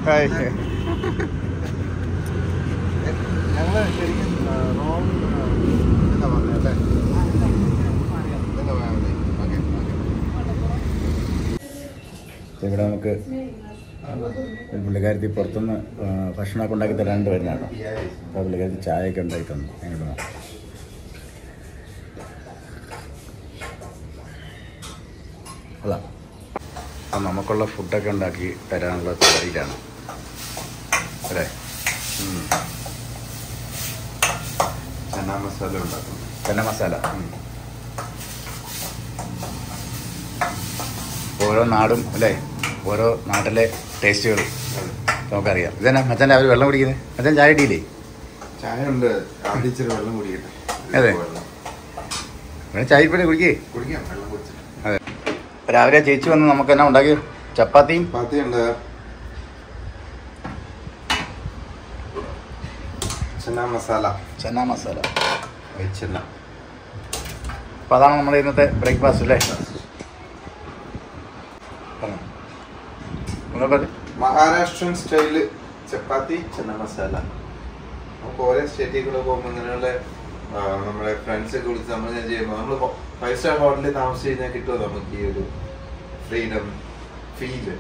Hi ഞങ്ങള് ശരിക്കും wrong എന്താ പറഞ്ഞല്ലേ എന്താ പറയാ ഓക്കെ ഇവിടെ നമുക്ക് ഒരു പുള്ളിക്കാരത്തി പുറത്തുനിന്ന് ആ, ഭക്ഷണമൊക്കെ ഉണ്ടാക്കി തരാണ്ട് വരുന്നതാണ് അപ്പോൾ പുള്ളിക്കാരത്തി ചായയൊക്കെ ഉണ്ടാക്കി തന്നു എങ്ങനെ അല്ല അപ്പം നമുക്കുള്ള ഫുഡൊക്കെ ഉണ്ടാക്കി തരാനുള്ള പരിപാടിയിലാണ് അല്ലേ ഉം. ചന്നാ മസാല ഉണ്ടാക്കും ചന്ന മസാല ഉം. ഓരോ നാടും അല്ലേ ഓരോ നാട്ടിലെ ടേസ്റ്റുകൾ നമുക്കറിയാം ഇതന്നെ മച്ചാൻ രാവിലെ വെള്ളം കുടിക്കുന്നത് മച്ചാൻ ചായ ഇടിയില്ലേ ചായ ഉണ്ട് ആദ്യം ഇച്ചിരി വെള്ളം കുടിക്കട്ടെ അതെ. വെള്ളം. ഇവിടെ ചായ ഇപ്പോഴേ കുടിക്കേ കുടിക്കാം വെള്ളം കുടിച്ചിട്ട് അതെ രാവിലെ ചേച്ചി വന്ന് നമുക്ക് എന്നാ ഉണ്ടാക്കി ചപ്പാത്തിയും ചപ്പാത്തി ഉണ്ട് ചന്നാ മസാല ചന്ന മസാല വെച്ചെണ്ണ അപ്പോൾ അതാണ് നമ്മുടെ ഇന്നത്തെ ബ്രേക്ക്ഫാസ്റ്റ് അല്ലേ പറഞ്ഞോ. ഒന്നുകൂടെ പറയ്. മഹാരാഷ്ട്രൻ സ്റ്റൈല് ചപ്പാത്തി ചന്ന മസാല നമുക്ക് ഓരോ സ്റ്റേറ്റിൽ കൂടെ പോകുമ്പോൾ ഇങ്ങനെയുള്ള ആ, നമ്മളെ ഫ്രണ്ട്സ് ഒക്കെ വിളിച്ച് നമ്മൾ ഞാൻ ചെയ്യുമ്പോൾ നമ്മൾ ഫൈവ് സ്റ്റാർ ഹോട്ടലിൽ താമസിച്ച് കഴിഞ്ഞാൽ കിട്ടുമോ നമുക്ക് ഈ ഒരു ഫ്രീഡം ഫീല്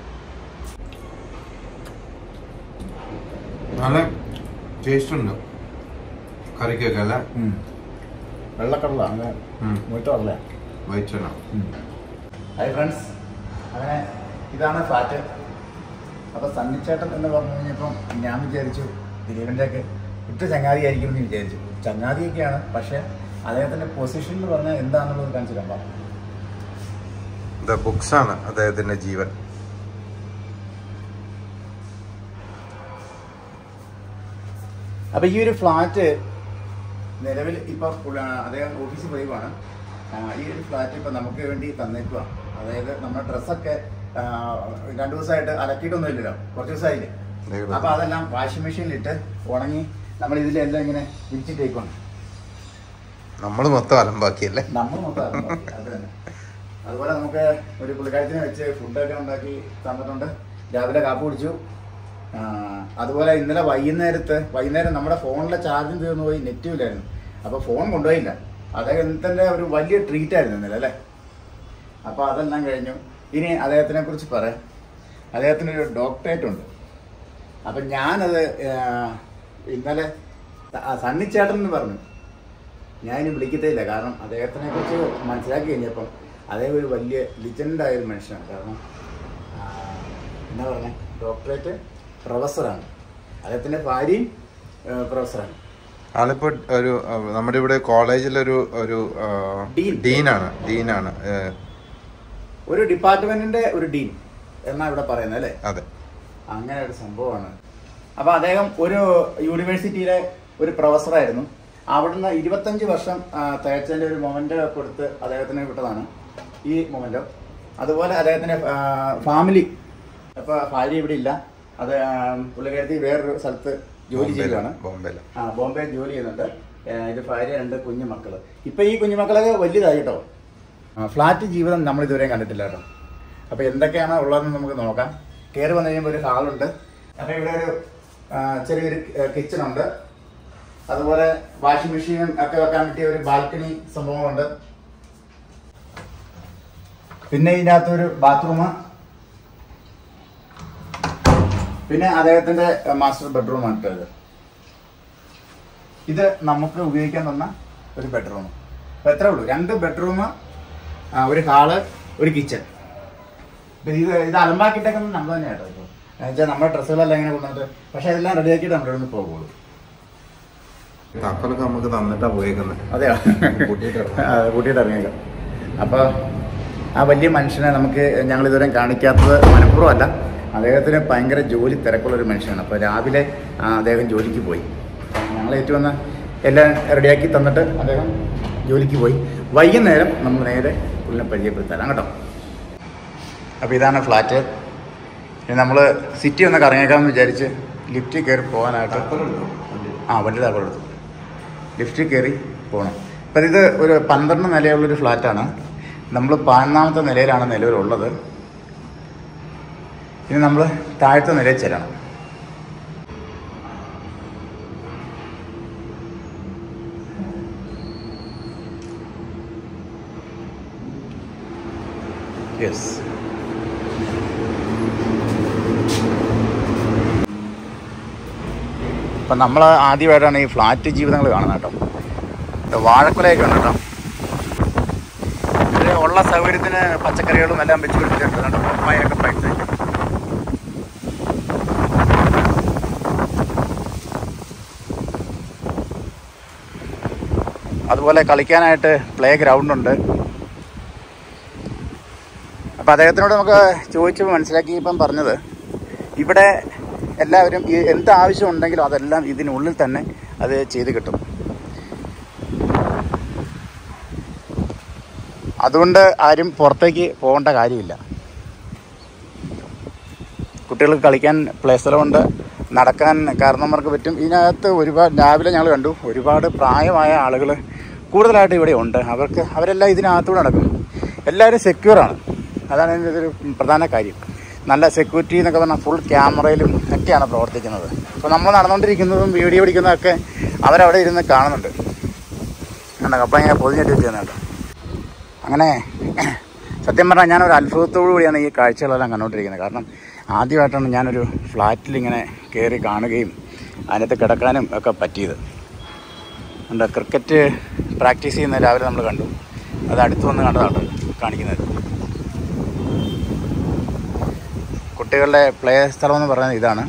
നല്ല ടേസ്റ്റ് ഉണ്ട് കറിക്കൊക്കെ അല്ല ഉം. വെള്ളക്കടല അങ്ങനെ ഉം. മുട്ടല്ല വൈറ്റെണ്ണ ഹായ് ഫ്രണ്ട്സ് അങ്ങനെ ഇതാണ് ഫ്ലാറ്റ് അപ്പോൾ സണ്ണിച്ചേട്ടൻ എന്ന് പറഞ്ഞു കഴിഞ്ഞപ്പം ഞാൻ വിചാരിച്ചു ദിലീപിൻ്റെ ഒക്കെ ഇട്ട് ചങ്ങാതിയായിരിക്കും എന്ന് വിചാരിച്ചു ചങ്ങാതിയൊക്കെയാണ് പക്ഷേ അദ്ദേഹത്തിൻ്റെ പൊസിഷൻ എന്ന് പറഞ്ഞാൽ എന്താണെന്നുള്ളത് കാണിച്ചു തരാം ദ ബുക്സ് ആണ് അദ്ദേഹത്തിന്റെ ജീവൻ അപ്പോൾ ഈ ഒരു ഫ്ലാറ്റ് നിലവിൽ ഇപ്പോൾ അദ്ദേഹം ഓഫീസിൽ പോയിവാണ് ഈ ഒരു ഫ്ലാറ്റ് ഇപ്പോൾ നമുക്ക് വേണ്ടി തന്നേക്കുക അതായത് നമ്മുടെ ഡ്രസ്സൊക്കെ രണ്ടു ദിവസമായിട്ട് അലക്കിയിട്ടൊന്നും ഇല്ലല്ലോ കുറച്ച് ദിവസമായില്ലേ അപ്പോൾ അതെല്ലാം വാഷിംഗ് മെഷീനിലിട്ട് ഉണങ്ങി നമ്മൾ ഇതിലെല്ലാം ഇങ്ങനെ വിരിച്ചിട്ടേക്കാണ് നമ്മൾ മൊത്തം അലമ്പാക്കിയല്ലേ നമ്മൾ മൊത്തം അതുണ്ടാക്കി. അത് തന്നെ അതുപോലെ നമുക്ക് ഒരു പുള്ളിക്കാരത്തിനെ വെച്ച് ഫുഡൊക്കെ ഉണ്ടാക്കി തന്നിട്ടുണ്ട് രാവിലെ കാപ്പ് കുടിച്ചു ആ, അതുപോലെ ഇന്നലെ വൈകുന്നേരത്ത് വൈകുന്നേരം നമ്മുടെ ഫോണിലെ ചാർജും തീർന്നു പോയി നെറ്റും ഇല്ലായിരുന്നു അപ്പോൾ ഫോൺ കൊണ്ടുപോയില്ല അദ്ദേഹത്തിൻ്റെ ഒരു വലിയ ട്രീറ്റ് ആയിരുന്നു ഇന്നലെ അല്ലേ അപ്പോൾ അതെല്ലാം കഴിഞ്ഞു ഇനി അദ്ദേഹത്തിനെ കുറിച്ച് പറയാം അദ്ദേഹത്തിന് ഒരു ഡോക്ടറേറ്റ് ഉണ്ട് അപ്പം ഞാനത് ആ, ഇന്നലെ ത- സണ്ണിച്ചേട്ടൻ എന്ന് പറഞ്ഞു ഞാൻ ഇനി വിളിക്കത്തേയില്ല കാരണം അദ്ദേഹത്തിനെ കുറിച്ച് മനസ്സിലാക്കി കഴിഞ്ഞപ്പം അദ്ദേഹം ഒരു വലിയ ലിജൻഡായ ഒരു മനുഷ്യനാണ് കാരണം ആ, എന്താ പറഞ്ഞ ഡോക്ടറേറ്റ് പ്രൊഫസറാണ് അദ്ദേഹത്തിൻ്റെ ഭാര്യയും ആ, പ്രൊഫസറാണ് ആളിപ്പോ ഒരു ആ, നമ്മുടെ ഇവിടെ കോളേജിലൊരു ഒരു ആ, ഡീൻ. ഡീനാണ് ഡീനാണ് ഏ, ഒരു ഡിപ്പാർട്ട്മെന്റിന്റെ ഒരു ഡീൻ എന്നാ ഇവിടെ പറയുന്നത് അല്ലേ അതെ അങ്ങനെ ഒരു സംഭവമാണ് അപ്പോൾ അദ്ദേഹം ഒരു യൂണിവേഴ്സിറ്റിയിലെ ഒരു പ്രൊഫസറായിരുന്നു അവിടുന്ന് ഇരുപത്തഞ്ച് വർഷം ആ, തികച്ചതിൻ്റെ ഒരു മൊമെൻ്റ് കൊടുത്ത് അദ്ദേഹത്തിന് വിട്ടതാണ് ഈ മൊമെൻ്റ് അതുപോലെ അദ്ദേഹത്തിൻ്റെ ഫാമിലി അപ്പോൾ ഭാര്യ ഇവിടെ ഇല്ല അത് ആ, പുള്ളിക്കാരത്തി വേറൊരു സ്ഥലത്ത് ജോലി ചെയ്യുകയാണ് ബോംബെയില് ആ ബോംബെ ജോലി ചെയ്യുന്നുണ്ട് ഏ, ഇത് ഭാര്യ രണ്ട് കുഞ്ഞു മക്കള് ഇപ്പൊ ഈ കുഞ്ഞു മക്കളൊക്കെ വലുതായി കേട്ടോ ആ, ഫ്ലാറ്റ് ജീവിതം നമ്മൾ ഇതുവരെ കണ്ടിട്ടില്ല കേട്ടോ അപ്പൊ എന്തൊക്കെയാണ് ഉള്ളതെന്ന് നമുക്ക് നോക്കാം കയറി വന്നു കഴിയുമ്പോൾ ഒരു ഹാളുണ്ട് അപ്പൊ ഇവിടെ ഒരു ആ, ചെറിയൊരു കിച്ചൺ ഉണ്ട് അതുപോലെ വാഷിംഗ് മെഷീൻ ഒക്കെ വെക്കാൻ പറ്റിയ ഒരു ബാൽക്കണി സംഭവമുണ്ട് പിന്നെ ഇതിനകത്തൊരു ബാത്റൂം പിന്നെ അദ്ദേഹത്തിന്റെ മാസ്റ്റർ ബെഡ്റൂമാണ് ഇട്ടത് ഇത് നമുക്ക് ഉപയോഗിക്കാൻ തന്ന ഒരു ബെഡ്റൂം അപ്പൊ എത്രേ ഉള്ളൂ രണ്ട് ബെഡ്റൂം ഒരു ഹാള് ഒരു കിച്ചൺ ഇത് ഇത് അലമ്പാക്കിയിട്ടേക്കുന്നത് നമ്മൾ തന്നെ കേട്ടോ ഇപ്പോൾ എന്നുവെച്ചാൽ നമ്മുടെ ഡ്രസ്സുകളെല്ലാം ഇങ്ങനെ കൊണ്ടുവന്നിട്ട് പക്ഷെ അതെല്ലാം റെഡിയാക്കിയിട്ട് നമ്മുടെ ഇവിടെ നിന്ന് പോകുള്ളൂ താക്കോലൊക്കെ നമുക്ക് തന്നിട്ടാ പോയേക്കുന്നത് അതെയോ കൂട്ടിയിട്ട് ഇറങ്ങാം. ആ, കൂട്ടിയിട്ട് ഇറങ്ങിയേക്കാം അപ്പോൾ ആ വലിയ മനുഷ്യനെ നമുക്ക് ഞങ്ങൾ ഇതുവരെ കാണിക്കാത്തത് മനഃപൂർവ്വമല്ല അദ്ദേഹത്തിന് ഭയങ്കര ജോലി തിരക്കുള്ള ഒരു മനുഷ്യനാണ് അപ്പോൾ രാവിലെ ആ, അദ്ദേഹം ജോലിക്ക് പോയി ഞങ്ങൾ ഏറ്റവും വന്ന് എല്ലാം റെഡിയാക്കി തന്നിട്ട് അദ്ദേഹം ജോലിക്ക് പോയി വൈകുന്നേരം നമ്മൾ നേരെ പുള്ളിനെ പരിചയപ്പെടുത്താം കേട്ടോ അപ്പോൾ ഇതാണ് ഫ്ലാറ്റ് ഇനി നമ്മൾ സിറ്റി ഒന്ന് കറങ്ങിയേക്കാമെന്ന് വിചാരിച്ച് ലിഫ്റ്റിൽ കയറി പോകാനായിട്ട് ആ വണ്ടി താക്കോൽ എടുത്തു ലിഫ്റ്റിൽ കയറി പോകണം അപ്പം ഇത് ഒരു പന്ത്രണ്ട് നിലയുള്ളൊരു ഫ്ലാറ്റാണ് നമ്മൾ പതിനൊന്നാമത്തെ നിലയിലാണ് നിലവിലുള്ളത് ഇനി നമ്മൾ താഴത്തെ നിലയിൽ ചെല്ലണം യെസ് അപ്പം നമ്മൾ ആദ്യമായിട്ടാണ് ഈ ഫ്ലാറ്റ് ജീവിതങ്ങൾ കാണുന്നത് കേട്ടോ ഇത് വാഴക്കുലയൊക്കെ ഉണ്ട് കേട്ടോ ഇത് ഉള്ള സൗകര്യത്തിന് പച്ചക്കറികളും എല്ലാം വെച്ച് പിടിച്ചിട്ടുണ്ട് കേട്ടോ പപ്പായൊക്കെ പഴുത്ത് അതുപോലെ കളിക്കാനായിട്ട് പ്ലേ ഗ്രൗണ്ട് ഉണ്ട് അപ്പം അദ്ദേഹത്തിനോട് നമുക്ക് ചോദിച്ചപ്പോൾ മനസ്സിലാക്കി ഇപ്പം പറഞ്ഞത് ഇവിടെ എല്ലാവരും ഈ എന്ത് ആവശ്യം ഉണ്ടെങ്കിലും അതെല്ലാം ഇതിനുള്ളിൽ തന്നെ അത് ചെയ്ത് കിട്ടും അതുകൊണ്ട് ആരും പുറത്തേക്ക് പോകേണ്ട കാര്യമില്ല കുട്ടികൾക്ക് കളിക്കാൻ പ്ലേ സ്ഥലമുണ്ട് നടക്കാൻ കാരണന്മാർക്ക് പറ്റും ഇതിനകത്ത് ഒരുപാട് രാവിലെ ഞങ്ങൾ കണ്ടു ഒരുപാട് പ്രായമായ ആളുകൾ കൂടുതലായിട്ട് ഇവിടെ ഉണ്ട് അവർക്ക് അവരെല്ലാം ഇതിനകത്തൂടെ നടക്കും എല്ലാവരും സെക്യൂറാണ് അതാണ് ഇതിൻ്റെ ഒരു പ്രധാന കാര്യം നല്ല സെക്യൂരിറ്റി എന്നൊക്കെ പറഞ്ഞാൽ ഫുൾ ക്യാമറയിലും ഒക്കെയാണ് പ്രവർത്തിക്കുന്നത് അപ്പോൾ നമ്മൾ നടന്നുകൊണ്ടിരിക്കുന്നതും വീഡിയോ പിടിക്കുന്നതൊക്കെ അവരവിടെ ഇരുന്ന് കാണുന്നുണ്ട് കണ്ടോ കപ്പ ഇങ്ങനെ പൊതിഞ്ഞിട്ട് വെച്ചിരുന്നുണ്ട് അങ്ങനെ സത്യം പറഞ്ഞാൽ ഞാനൊരു അത്ഭുതത്തോടു കൂടിയാണ് ഈ കാഴ്ചകളെല്ലാം കണ്ടുകൊണ്ടിരിക്കുന്നത് കാരണം ആദ്യമായിട്ടാണ് ഞാനൊരു ഫ്ലാറ്റിൽ ഇങ്ങനെ കയറി കാണുകയും അതിനകത്ത് കിടക്കാനും ഒക്കെ പറ്റിയത് എന്താ ക്രിക്കറ്റ് പ്രാക്ടീസ് ചെയ്യുന്ന രാവിലെ നമ്മൾ കണ്ടു അത് അടുത്ത് വന്ന് കണ്ടതാണ് കാണിക്കുന്നത് കുട്ടികളുടെ പ്ലേ സ്ഥലം എന്ന് പറയുന്നത് ഇതാണ്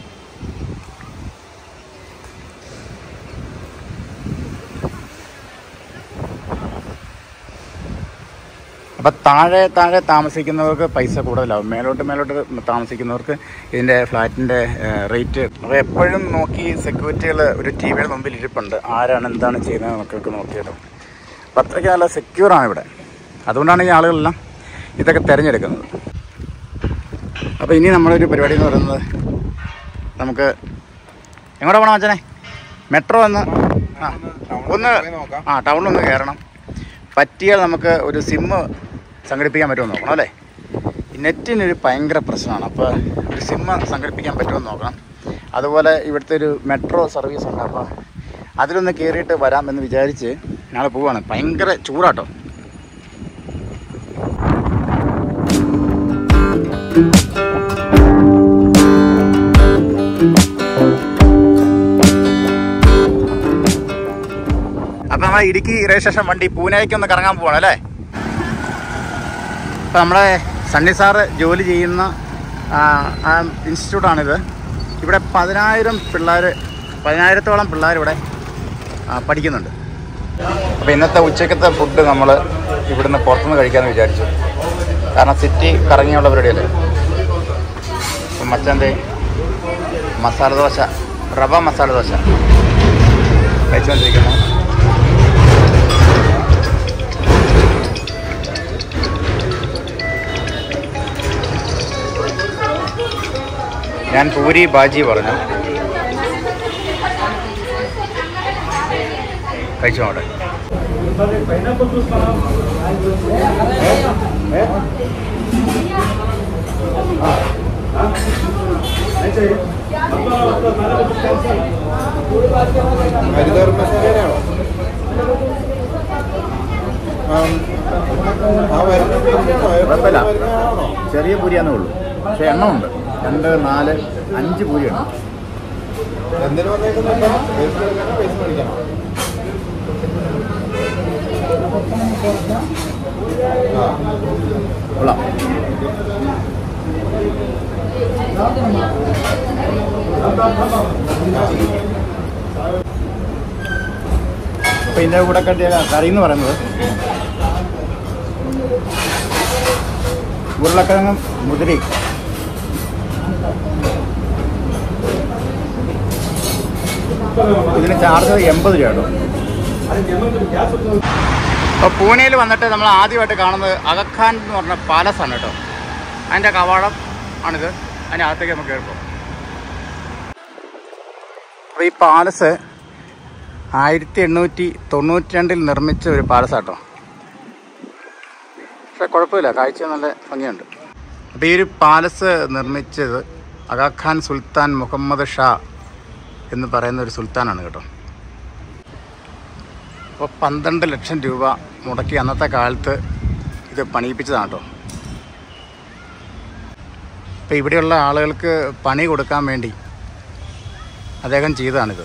അപ്പം താഴെ താഴെ താമസിക്കുന്നവർക്ക് പൈസ കൂടുതലാവും മേലോട്ട് മേലോട്ട് താമസിക്കുന്നവർക്ക് ഇതിൻ്റെ ഫ്ലാറ്റിൻ്റെ റേറ്റ് അപ്പോൾ എപ്പോഴും നോക്കി സെക്യൂരിറ്റികൾ ഒരു ടി വിയുടെ മുമ്പിൽ ഇരിപ്പുണ്ട് ആരാണ് എന്താണ് ചെയ്യുന്നത് എന്നൊക്കെ നോക്കിയിട്ട് അപ്പം അത്രയ്ക്ക് നല്ല സെക്യൂറാണ് ഇവിടെ അതുകൊണ്ടാണ് ഈ ആളുകളെല്ലാം ഇതൊക്കെ തിരഞ്ഞെടുക്കുന്നത് അപ്പോൾ ഇനി നമ്മളൊരു പരിപാടി എന്ന് പറയുന്നത് നമുക്ക് എങ്ങോട്ടാ പോകണം അച്ഛനെ മെട്രോ എന്ന് ആ ഒന്ന് ആ ടൗണിലൊന്ന് കയറണം പറ്റിയാൽ നമുക്ക് ഒരു സിമ്മ് സംഘടിപ്പിക്കാൻ പറ്റുമെന്ന് നോക്കണം അല്ലേ ഈ നെറ്റിനൊരു ഭയങ്കര പ്രശ്നമാണ് അപ്പോൾ ഒരു സിമ്മ് സംഘടിപ്പിക്കാൻ പറ്റുമെന്ന് നോക്കണം അതുപോലെ ഇവിടുത്തെ ഒരു മെട്രോ സർവീസ് ഉണ്ട് അപ്പോൾ അതിലൊന്ന് കയറിയിട്ട് വരാം എന്ന് വിചാരിച്ച് ഞങ്ങൾ പോവാണ് ഭയങ്കര ചൂടാട്ടോ അപ്പം നമ്മൾ ഇടുക്കി രജിസ്ട്രേഷൻ വണ്ടി പൂനെയ്ക്ക് ഒന്ന് കറങ്ങാൻ പോവാണ് അല്ലേ ഇപ്പം നമ്മുടെ സണ്ണി സാറ് ജോലി ചെയ്യുന്ന ആ, ആ ഇൻസ്റ്റിറ്റ്യൂട്ടാണിത് ഇവിടെ പതിനായിരം പിള്ളേർ പതിനായിരത്തോളം പിള്ളേർ ഇവിടെ ആ, പഠിക്കുന്നുണ്ട് അപ്പോൾ ഇന്നത്തെ ഉച്ചക്കത്തെ ഫുഡ് നമ്മൾ ഇവിടുന്ന് പുറത്തുനിന്ന് കഴിക്കാമെന്ന് വിചാരിച്ചു കാരണം സിറ്റി കറങ്ങിയുള്ള പരിപാടിയല്ലേ അപ്പം മച്ചൻ്റെ മസാല ദോശ റവ മസാല ദോശ കഴിച്ചുകൊണ്ടിരിക്കുന്നു ഞാൻ പൂരി ബാജി പറഞ്ഞു കഴിച്ചു നോട്ടെ ഹരിതർ മസാലയാണോ ആ വരുന്ന കുഴപ്പമില്ല ചെറിയ പൂരിയാന്നേ ഉള്ളൂ പക്ഷെ എണ്ണം ഉണ്ട് രണ്ട് നാല് അഞ്ച് പൂരിയുണ്ട് എന്തിനു വന്നേക്കുന്നുണ്ടോ പൈസ കൊടുക്കണോ പൈസ മേടിക്കണോ ആ കൊള്ളാം അപ്പൊ ഇതിന്റെ കൂടെ കണ്ടിയ കറി എന്ന് പറയുന്നത് ഉരുളക്കിഴങ്ങും മുതിരി ഇതിന് ചാർജ് എൺപത് രൂപ കേട്ടോ അപ്പോൾ പൂനെയിൽ വന്നിട്ട് നമ്മൾ ആദ്യമായിട്ട് കാണുന്നത് അഗഖാൻ എന്ന് പറഞ്ഞ പാലസാണ് കേട്ടോ അതിൻ്റെ കവാടം ആണിത് അതിനകത്തേക്ക് നമുക്ക് കയറിപ്പോ അപ്പോൾ ഈ പാലസ് ആയിരത്തി എണ്ണൂറ്റി തൊണ്ണൂറ്റി രണ്ടിൽ നിർമ്മിച്ച ഒരു പാലസാട്ടോ പക്ഷെ കുഴപ്പമില്ല കാഴ്ച നല്ല ഭംഗിയുണ്ട് അപ്പോൾ ഈ ഒരു പാലസ് നിർമ്മിച്ചത് അഗാഖാൻ സുൽത്താൻ മുഹമ്മദ് ഷാ എന്ന് പറയുന്ന ഒരു സുൽത്താനാണ് കേട്ടോ അപ്പോൾ പന്ത്രണ്ട് ലക്ഷം രൂപ മുടക്കി അന്നത്തെ കാലത്ത് ഇത് പണിയിപ്പിച്ചതാണ് കേട്ടോ അപ്പോൾ ഇവിടെയുള്ള ആളുകൾക്ക് പണി കൊടുക്കാൻ വേണ്ടി അദ്ദേഹം ചെയ്തതാണിത്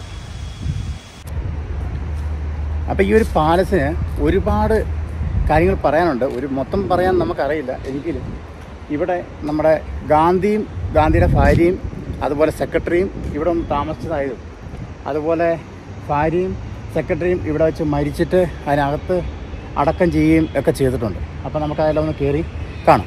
അപ്പോൾ ഈ ഒരു പാലസിന് ഒരുപാട് കാര്യങ്ങൾ പറയാനുണ്ട് ഒരു മൊത്തം പറയാൻ നമുക്കറിയില്ല എങ്കിലും ഇവിടെ നമ്മുടെ ഗാന്ധിയും ഗാന്ധിയുടെ ഭാര്യയും അതുപോലെ സെക്രട്ടറിയും ഇവിടെ ഒന്ന് താമസിച്ചതായതും അതുപോലെ ഭാര്യയും സെക്രട്ടറിയും ഇവിടെ വെച്ച് മരിച്ചിട്ട് അതിനകത്ത് അടക്കം ചെയ്യുകയും ഒക്കെ ചെയ്തിട്ടുണ്ട് അപ്പോൾ നമുക്ക് അതിലൊന്ന് കയറി കാണാം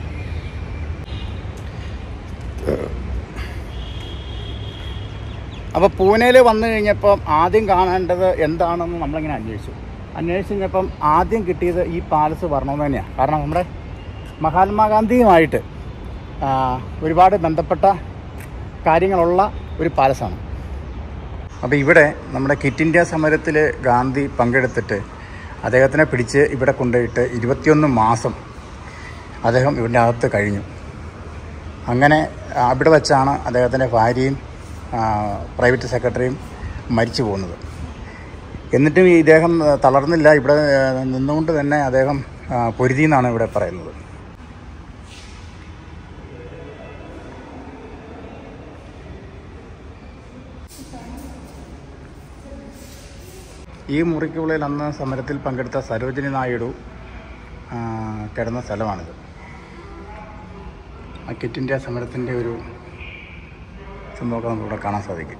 അപ്പോൾ പൂനെയിൽ വന്നു കഴിഞ്ഞപ്പോൾ ആദ്യം കാണേണ്ടത് എന്താണെന്ന് നമ്മളിങ്ങനെ അന്വേഷിച്ചു അന്വേഷിച്ച് കഴിഞ്ഞപ്പം ആദ്യം കിട്ടിയത് ഈ പാലസ് വരണമെന്ന് തന്നെയാണ് കാരണം നമ്മുടെ മഹാത്മാഗാന്ധിയുമായിട്ട് ആ, ഒരുപാട് ബന്ധപ്പെട്ട കാര്യങ്ങളുള്ള ഒരു പാലസാണ് അപ്പോൾ ഇവിടെ നമ്മുടെ കിറ്റ് ഇന്ത്യ സമരത്തിൽ ഗാന്ധി പങ്കെടുത്തിട്ട് അദ്ദേഹത്തിനെ പിടിച്ച് ഇവിടെ കൊണ്ടുപോയിട്ട് ഇരുപത്തിയൊന്ന് മാസം അദ്ദേഹം ഇവിടെ അകത്ത് കഴിഞ്ഞു അങ്ങനെ അവിടെ വെച്ചാണ് അദ്ദേഹത്തിൻ്റെ ഭാര്യയും ആ, പ്രൈവറ്റ് സെക്രട്ടറിയും മരിച്ചു പോകുന്നത് എന്നിട്ടും ഈ ഇദ്ദേഹം ആ, തളർന്നില്ല ഇവിടെ ആ, നിന്നുകൊണ്ട് തന്നെ അദ്ദേഹം ആ, പൊരുതി എന്നാണ് ഇവിടെ പറയുന്നത് ഈ മുറിക്കുള്ളിൽ അന്ന് സമരത്തിൽ പങ്കെടുത്ത സരോജിനി നായിഡു ആ, കിടന്ന സ്ഥലമാണിത് ആ കിറ്റ് ഇന്ത്യ സമരത്തിൻ്റെ ഒരു സംഭവമൊക്കെ നമുക്കിവിടെ കാണാൻ സാധിക്കും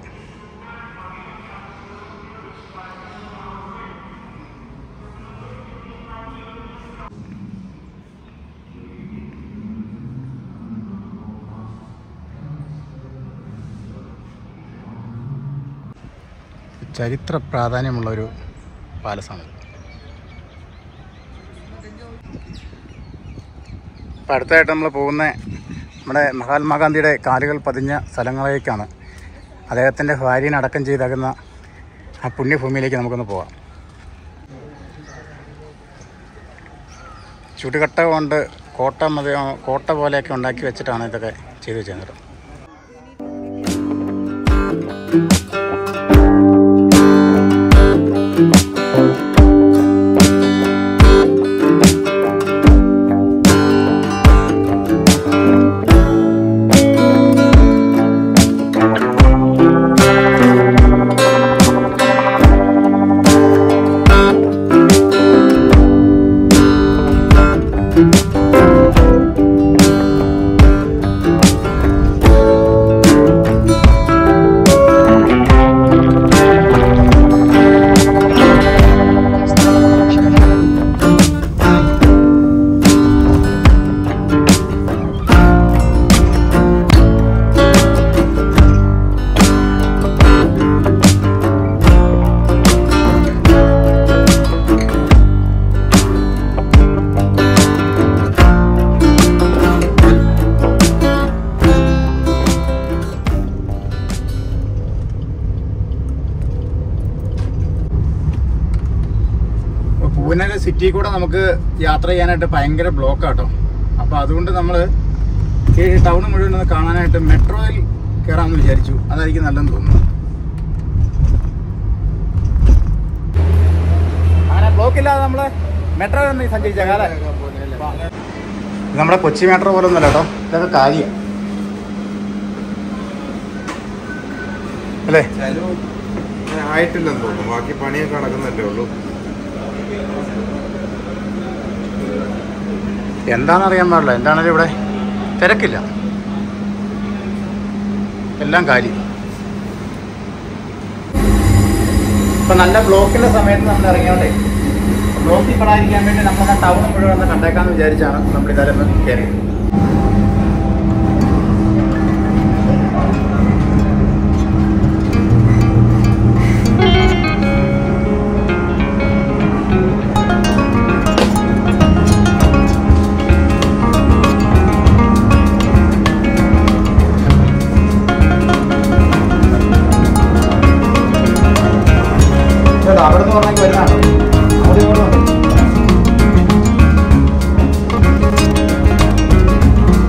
ചരിത്ര പ്രാധാന്യമുള്ളൊരു പാലസാണിത് ഇപ്പം അടുത്തായിട്ട് നമ്മൾ പോകുന്ന നമ്മുടെ മഹാത്മാഗാന്ധിയുടെ കാലുകൾ പതിഞ്ഞ സ്ഥലങ്ങളിലേക്കാണ് അദ്ദേഹത്തിൻ്റെ ഭാര്യനെ അടക്കം ചെയ്തകുന്ന ആ പുണ്യഭൂമിയിലേക്ക് നമുക്കൊന്ന് പോകാം ചുടുകട്ട കൊണ്ട് കോട്ട മതി കോട്ട പോലെയൊക്കെ ഉണ്ടാക്കി വെച്ചിട്ടാണ് ഇതൊക്കെ ചെയ്തു വെച്ചിരുന്നത് പൂനെ സിറ്റി കൂടെ നമുക്ക് യാത്ര ചെയ്യാനായിട്ട് ഭയങ്കര ബ്ലോക്ക് ആട്ടോ അപ്പോൾ അതുകൊണ്ട് നമ്മൾ ഈ ടൗൺ മുഴുവൻ ഒന്ന് കാണാനായിട്ട് മെട്രോയിൽ കയറാമെന്ന് വിചാരിച്ചു അതായിരിക്കും നല്ലതെന്ന് തോന്നുന്നു അങ്ങനെ ബ്ലോക്ക് ഇല്ലാതെ നമ്മൾ മെട്രോ ഒന്ന് സഞ്ചരിച്ചേക്കാം അല്ലേ ഇത് നമ്മുടെ കൊച്ചി മെട്രോ പോലെ ഒന്നുമല്ല കേട്ടോ ഇതൊക്കെ കാര്യം അല്ലേ ചെലവ് ആയിട്ടില്ലെന്ന് തോന്നുന്നു ബാക്കി പണിയൊക്കെ നടക്കുന്നല്ലേ ഉള്ളൂ എന്താണെന്നറിയാൻ പാടില്ല എന്താണെങ്കിലും ഇവിടെ തിരക്കില്ല എല്ലാം കാര്യം ഇപ്പൊ നല്ല ബ്ലോക്കിന്റെ സമയത്ത് നമ്മൾ ഇറങ്ങിയോണ്ടേ ബ്ലോക്കിൽ പെടാതിരിക്കാൻ വേണ്ടി നമ്മൾ ടൗൺ മുഴുവൻ ഒന്ന് കണ്ടേക്കാന്ന് വിചാരിച്ചാണ് നമ്മൾ ഇതായാലും ഒന്ന് കയറിയത് ചേട്ടാ അവിടെ നിന്ന് പറഞ്ഞെങ്കിൽ വരുന്നതാണ് അവിടെ ഇങ്ങോട്ട് വന്നു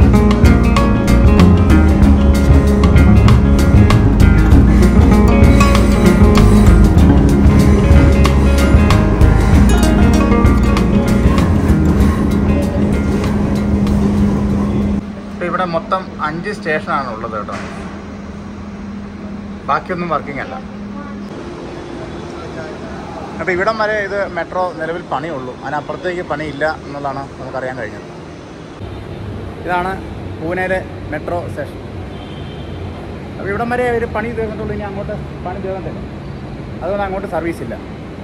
മൊത്തം അഞ്ച് സ്റ്റേഷനാണ് ഉള്ളത് കേട്ടോ ബാക്കിയൊന്നും വർക്കിംഗ് അല്ല അപ്പോൾ ഇവിടം വരെ ഇത് മെട്രോ നിലവിൽ പണിയുള്ളൂ അതിനപ്പുറത്തേക്ക് പണിയില്ല എന്നുള്ളതാണ് നമുക്കറിയാൻ കഴിഞ്ഞത് ഇതാണ് പൂനെയിലെ മെട്രോ സ്റ്റേഷൻ അപ്പോൾ ഇവിടം വരെ ഒരു പണി തീർന്നിട്ടുള്ളൂ ഇനി അങ്ങോട്ട് പണി തീർന്നിട്ടില്ല അതുകൊണ്ട് അങ്ങോട്ട് സർവീസ് ഇല്ല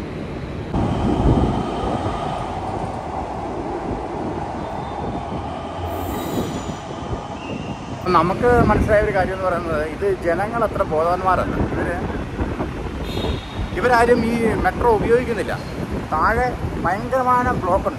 അപ്പം നമുക്ക് മനസ്സിലായ ഒരു കാര്യം എന്ന് പറയുന്നത് ഇത് ജനങ്ങൾ അത്ര ബോധവാന്മാരല്ല ഇവര് ഇവരാരും ഈ മെട്രോ ഉപയോഗിക്കുന്നില്ല താഴെ ഭയങ്കരമായ ബ്ലോക്കുണ്ട്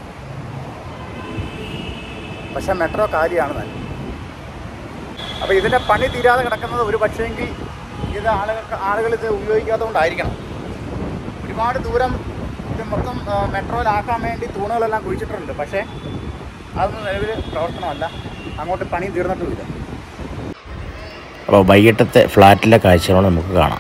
പക്ഷെ മെട്രോ കാര്യമാണ് തന്നെ അപ്പോൾ ഇതിൻ്റെ പണി തീരാതെ കിടക്കുന്നത് ഒരു പക്ഷേങ്കിൽ ഇത് ആളുകൾക്ക് ആളുകൾ ഇത് ഉപയോഗിക്കാത്തതുകൊണ്ടായിരിക്കണം ഒരുപാട് ദൂരം ഇത് മൊത്തം ആ, മെട്രോയിലാക്കാൻ വേണ്ടി തൂണുകളെല്ലാം കുഴിച്ചിട്ടുണ്ട് പക്ഷേ അതൊന്നും നിലവിൽ പ്രവർത്തനമല്ല അങ്ങോട്ട് പണി തീർന്നിട്ടുമില്ല അപ്പോൾ വൈകിട്ടത്തെ ഫ്ലാറ്റിലെ കാഴ്ചകൾ നമുക്ക് കാണാം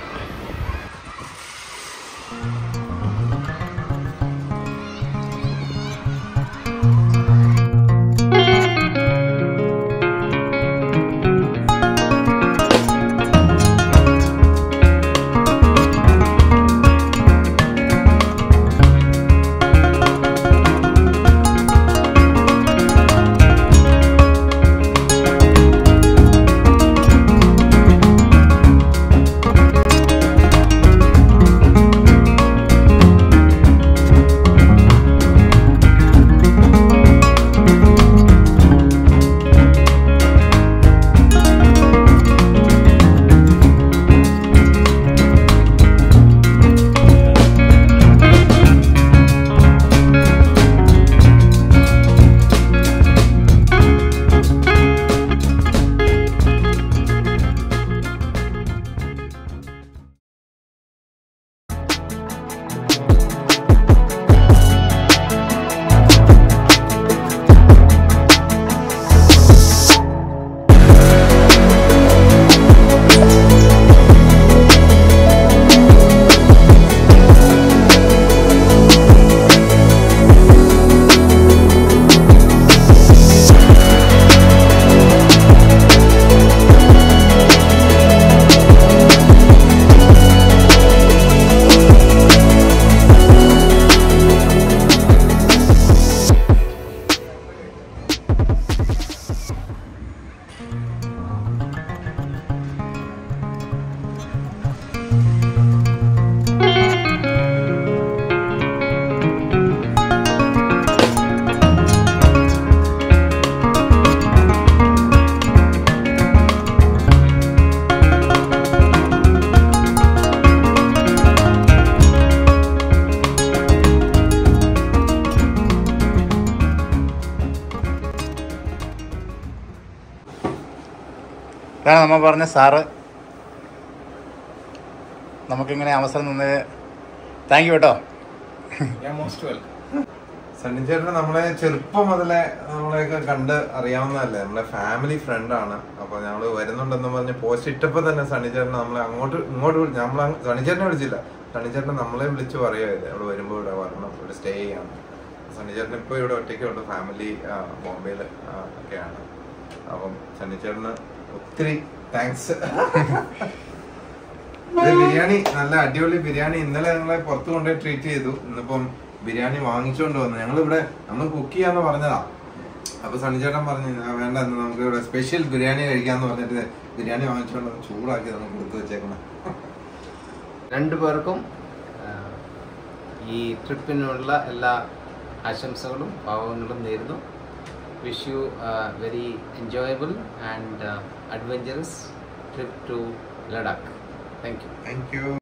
ഇതാണ് നമ്മൾ പറഞ്ഞ സാറ് നമുക്കിങ്ങനെ അവസരം തന്നത് താങ്ക് യു കേട്ടോ മോസ്റ്റ് വെൽക്കം സണ്ണി ചേട്ടൻ നമ്മളെ ചെറുപ്പം മുതലേ നമ്മളെയൊക്കെ കണ്ട് അറിയാവുന്നതല്ലേ നമ്മളെ ഫാമിലി ഫ്രണ്ട് ആണ് അപ്പൊ ഞങ്ങള് വരുന്നുണ്ടെന്ന് പറഞ്ഞ് പോസ്റ്റ് ഇട്ടപ്പോ തന്നെ സണ്ണി ചേട്ടൻ നമ്മളെ അങ്ങോട്ട് ഇങ്ങോട്ട് വിളി- നമ്മളെ അങ്ങ് സണ്ണി ചേട്ടനെ വിളിച്ചില്ല സണ്ണി ചേട്ടൻ നമ്മളെ വിളിച്ച് പറയുമായിരുന്നു അവിടെ വരുമ്പോ ഇവിടെ വരണം ഇവിടെ സ്റ്റേ ചെയ്യാം സണ്ണി ചേട്ടൻ ഇപ്പൊ ഇവിടെ ഒറ്റയ്ക്കുണ്ട് ഫാമിലി ബോംബെയിൽ ഒക്കെയാണ് അപ്പം സണ്ണി ചേട്ടന് ഒത്തിരി താങ്ക്സ് ഇത് ബിരിയാണി നല്ല അടിപൊളി ബിരിയാണി ഇന്നലെ ഞങ്ങളെ പുറത്ത് കൊണ്ടുപോയി ട്രീറ്റ് ചെയ്തു ഇന്നിപ്പം ബിരിയാണി വാങ്ങിച്ചുകൊണ്ട് വന്നു ഞങ്ങൾ ഇവിടെ നമ്മൾ കുക്ക് ചെയ്യാന്ന് പറഞ്ഞതാ അപ്പൊ സണിച്ചേട്ടൻ പറഞ്ഞു "ആ, വേണ്ട ഇന്ന് നമുക്ക് ഇവിടെ സ്പെഷ്യൽ ബിരിയാണി കഴിക്കാന്ന് പറഞ്ഞിട്ട് ബിരിയാണി വാങ്ങിച്ചുകൊണ്ട് വന്ന് ചൂടാക്കി നമുക്ക് കൊടുത്തു വെച്ചേക്കണം രണ്ടുപേർക്കും ആ, ഈ ട്രിപ്പിനുള്ള എല്ലാ ആശംസകളും ഭാവങ്ങളും നേരുന്നു wish you very enjoyable and adventurous trip to Ladakh thank you thank U